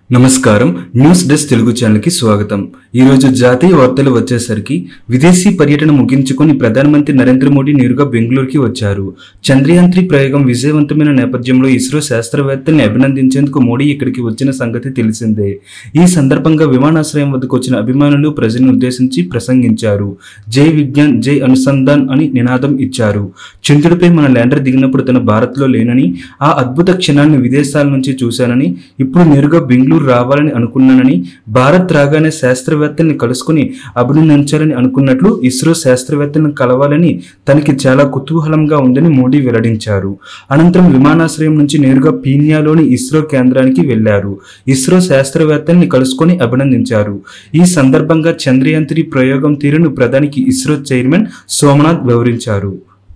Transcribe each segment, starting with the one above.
నమస్కారం news desk Telugu ఛానల్కి స్వాగతం ఈరోజు జాతీయ వార్తలు వచ్చేసరికి విదేశీ పర్యటన ముగించుకొని ప్రధానమంత్రి నరేంద్ర మోడీ నేరుగా బెంగళూరుకి వచ్చారు చంద్రయాన్ త్రీ ప్రయోగం విజయవంతమైన నేపథ్యంలో ఇస్రో శాస్త్రవేత్తల్ని అభినందించేందుకు మోడీ ఇక్కడికి వచ్చిన సంగతి తెలిసిందే ఈ సందర్భంగా విమానాశ్రయం వద్దకు వచ్చిన అభిమానులు ప్రజలను ఉద్దేశించి ప్రసంగించారు జై విజ్ఞాన్ జై అనుసంధాన్ అని నినాదం ఇచ్చారు చంద్రుడిపై మన ల్యాండర్ దిగినప్పుడు తన భారత్లో లేనని ఆ అద్భుత క్షణాన్ని విదేశాల నుంచి చూశానని ఇప్పుడు నేరుగా బెంగళూరు రావాలని అనుకున్నానని భారత్ రాగానే శాస్త్రవేత్తల్ని కలుసుకుని అభినందించాలని అనుకున్నట్లు ఇస్రో శాస్త్రవేత్తలను కలవాలని తనకి చాలా కుతూహలంగా ఉందని మోడీ వెల్లడించారు అనంతరం విమానాశ్రయం నుంచి నేరుగా పీన్యాలోని ఇస్రో కేంద్రానికి వెళ్లారు ఇస్రో శాస్త్రవేత్తల్ని కలుసుకొని అభినందించారు ఈ సందర్భంగా చంద్రయాన్ త్రీ ప్రయోగం తీరును ప్రధానికి ఇస్రో చైర్మన్ సోమనాథ్ వివరించారు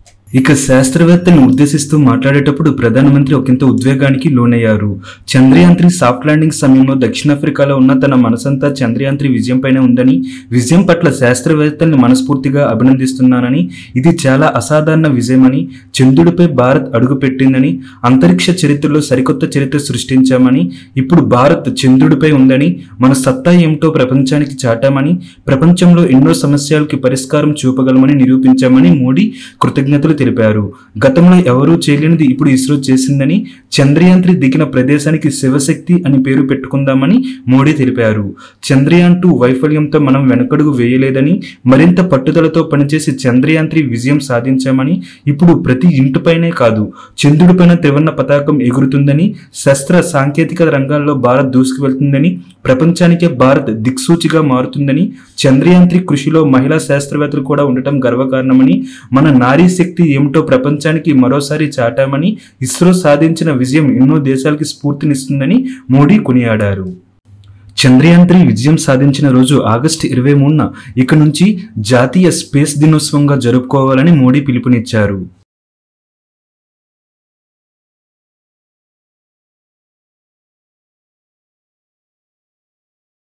ఇక శాస్త్రవేత్తలను ఉద్దేశిస్తూ మాట్లాడేటప్పుడు ప్రధానమంత్రి ఒకంత ఉద్వేగానికి లోనయ్యారు చంద్రయాన్ త్రీ సాఫ్ట్ ల్యాండింగ్ సమయంలో దక్షిణాఫ్రికాలో ఉన్న తన మనసంతా చంద్రయాన్ త్రీ విజయంపైనే ఉందని విజయం పట్ల శాస్త్రవేత్తల్ని మనస్ఫూర్తిగా అభినందిస్తున్నానని ఇది చాలా అసాధారణ విజయమని చంద్రుడిపై భారత్ అడుగుపెట్టిందని అంతరిక్ష చరిత్రలో సరికొత్త చరిత్ర సృష్టించామని ఇప్పుడు భారత్ చంద్రుడిపై ఉందని మన సత్తా ఏమిటో ప్రపంచానికి చాటామని ప్రపంచంలో ఎన్నో సమస్యలకి పరిష్కారం చూపగలమని నిరూపించామని మోడీ కృతజ్ఞతలు తెలిపారు గతంలో ఎవరూ చేయలేనిది ఇప్పుడు ఇస్రో చేసిందని చంద్రయాన్ త్రీ దిగిన ప్రదేశానికి శివశక్తి అని పేరు పెట్టుకుందామని మోడీ తెలిపారు చంద్రయాన్ టూ వైఫల్యంతో మనం వెనకడుగు వేయలేదని మరింత పట్టుదలతో పనిచేసి చంద్రయాన్ త్రీ విజయం సాధించామని ఇప్పుడు ప్రతి ఇంటిపైనే కాదు చంద్రుడిపైన త్రివర్ణ పతాకం ఎగురుతుందని శస్త్ర సాంకేతిక రంగాల్లో భారత్ దూసుకువెళ్తుందని ప్రపంచానికే భారత్ దిక్సూచిగా మారుతుందని చంద్రయాన్ త్రీ కృషిలో మహిళా శాస్త్రవేత్తలు కూడా ఉండటం గర్వకారణమని మన నారీ శక్తి ఏమిటో ప్రపంచానికి మరోసారి చాటామని ఇస్రో సాధించిన విజయం ఎన్నో దేశాలకి స్ఫూర్తినిస్తుందని మోడీ కొనియాడారు చంద్రయాన్ త్రీ విజయం సాధించిన రోజు ఆగస్టు ఇరవై మూడున ఇక నుంచి జాతీయ స్పేస్ దినోత్సవంగా జరుపుకోవాలని మోడీ పిలుపునిచ్చారు